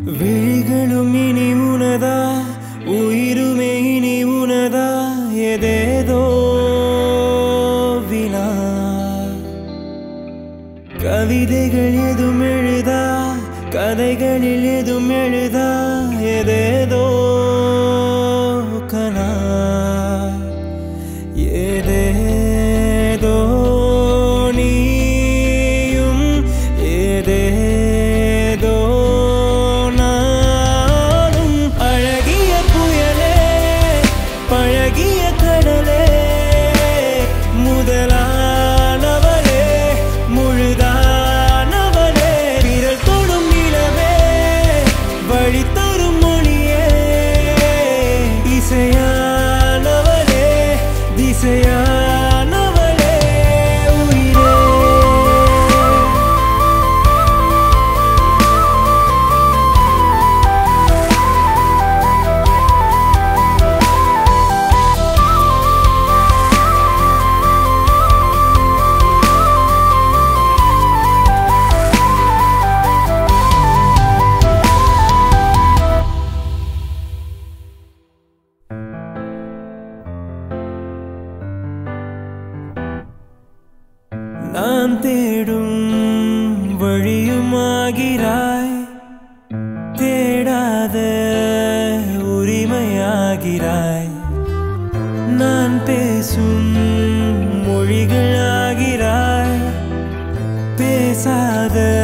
விழிகளும் இனி உனதா உயிருமே இனி உனதா ஏதேதோ வினா கவிதைகள் எதுவும் எழுதா கதைகளில் எதுவும் எழுதா ஏதேதோ கனா ஏதேதோ நீயும் ஏதேதோ நானும் அழகிய புயலே பழகிய கடலே முதலானவளே முழுதானவளே விரல் தொடும் நிலவே வழி தரும் மொழியே இசையானவளே திசையானவளே உயிரே நான் தேடும் வழியுமாகிறாய் தேடாத உரிமையாகிறாய் நான் பேசும் மொழிகளாகிறாய் பேசாத